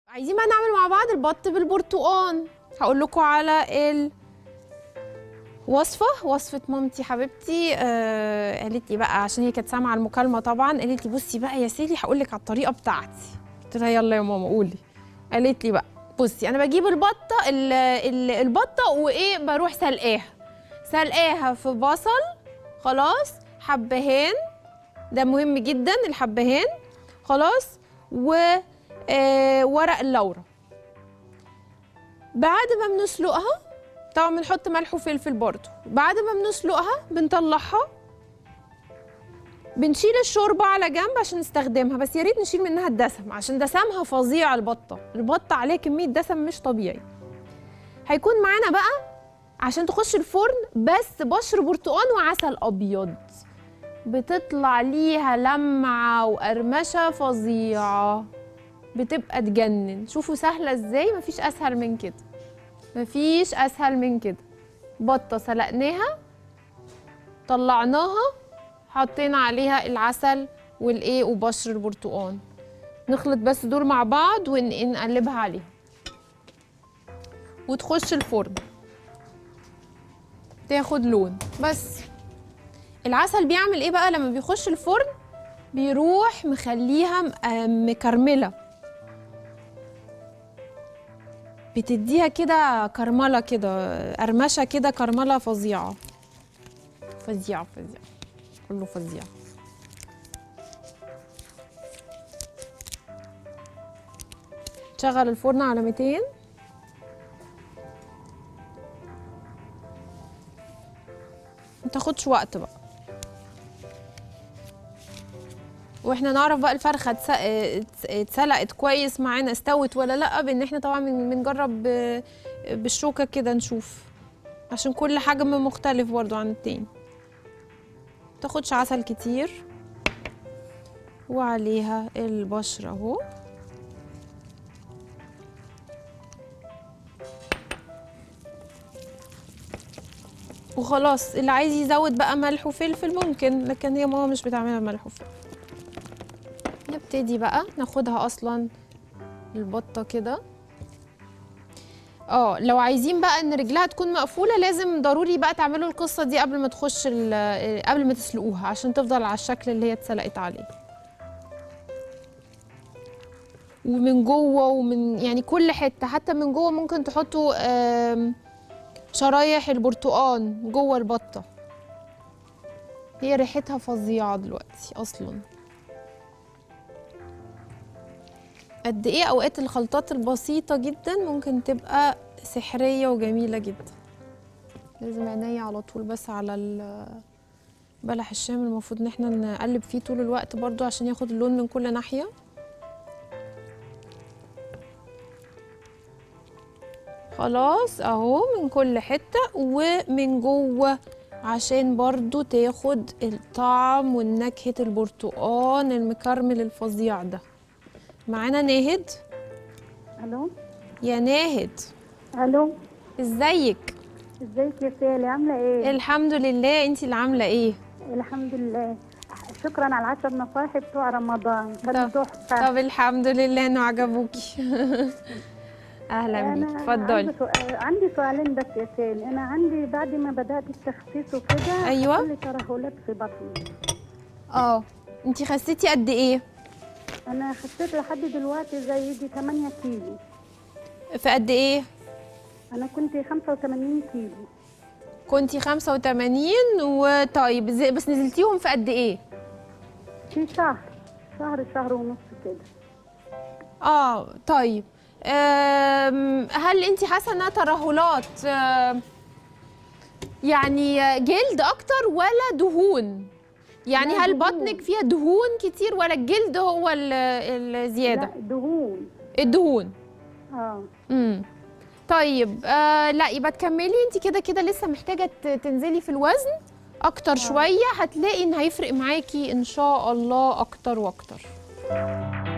عايزين بقى نعمل مع بعض البط بالبرتقال هقول لكم على الوصفه وصفه مامتي حبيبتي آه قالت لي بقى عشان هي كانت سامعه المكالمه طبعا قالت لي بصي بقى يا سيلي هقول لك على الطريقه بتاعتي قلت لها يلا يا ماما قولي قالت لي بقى بصي انا بجيب البطه ال- ال- البطه وايه بروح سلقاها سلقاها في بصل خلاص حبهان ده مهم جدا الحبهان خلاص و آه ورق اللورة بعد ما بنسلقها طبعا بنحط ملح وفلفل برضو بعد ما بنسلقها بنطلعها بنشيل الشوربة على جنب عشان نستخدمها بس يا ريت نشيل منها الدسم عشان دسمها فظيع البطة البطة عليها كمية دسم مش طبيعي هيكون معانا بقى عشان تخش الفرن بس بشر برتقان وعسل أبيض بتطلع ليها لمعة وقرمشة فظيعة بتبقى تجنن شوفوا سهلة ازاي مفيش أسهل من كده مفيش أسهل من كده بطة سلقناها طلعناها حطينا عليها العسل والايه وبشر البرتقال نخلط بس دول مع بعض ونقلبها عليها وتخش الفرن تاخد لون بس العسل بيعمل ايه بقى لما بيخش الفرن بيروح مخليها م- آه مكرمله بتديها كده كرمله كده قرمشه كده كرمله فظيعه فظيعه فظيعه كله فظيع شغل الفرن على 200 ما تاخدش وقت بقى واحنا نعرف بقى الفرخه اتس- اتس- اتسلقت كويس معانا استوت ولا لا بان احنا طبعا بن- بنجرب ب- بالشوكه كده نشوف عشان كل حجم مختلف برضو عن التاني تاخدش عسل كتير وعليها البشرة اهو وخلاص اللي عايز يزود بقى ملح وفلفل ممكن لكن هي ماما مش بتعملها ملح وفلفل نبتدي بقى ناخدها اصلا البطة كده اه لو عايزين بقى ان رجلها تكون مقفوله لازم ضروري بقى تعملوا القصه دي قبل ما تخش ال- قبل ما تسلقوها عشان تفضل على الشكل اللي هي اتسلقت عليه ومن جوه ومن يعني كل حته حتى من جوه ممكن تحطوا آم، شرايح البرتقال جوه البطه هي ريحتها فظيعه دلوقتي اصلا قد ايه اوقات الخلطات البسيطه جدا ممكن تبقى سحريه وجميله جدا لازم عينيا على طول بس على ال- بلح الشام المفروض ان احنا نقلب فيه طول الوقت برضو عشان ياخد اللون من كل ناحيه خلاص اهو من كل حته ومن جوه عشان برضو تاخد الطعم والنكهه البرتقال المكرمل الفظيع ده معانا ناهد الو يا ناهد الو ازيك ازيك يا سالي عامله ايه الحمد لله انتي اللي عامله ايه الحمد لله شكرا على العشر نصايح بتوع رمضان طب- كانت تحفه طب الحمد لله انه عجبوكي اهلا بيك عندي اتفضلي سؤال عندي سؤالين بس يا سالي انا عندي بعد ما بدات التخسيس وكده أيوة. حصل لي ترهلات في بطني اه انتي خسيتي قد ايه انا خسيت لحد دلوقتي زي يجي 8 كيلو في قد ايه انا كنت 85 كيلو كنتي 85 وطيب زي- بس نزلتيهم في قد ايه في شهر شهر شهر ونص كده اه طيب أم، هل انت حاسه انها ترهلات أم، يعني جلد اكتر ولا دهون يعني لا، هل دهون. بطنك فيها دهون كتير ولا الجلد هو ال- الزياده لا دهون الدهون اه امم طيب آه لا يبقى تكملي انت كده كده لسه محتاجه ت- تنزلي في الوزن اكتر شويه هتلاقي ان هيفرق معاكي ان شاء الله اكتر واكتر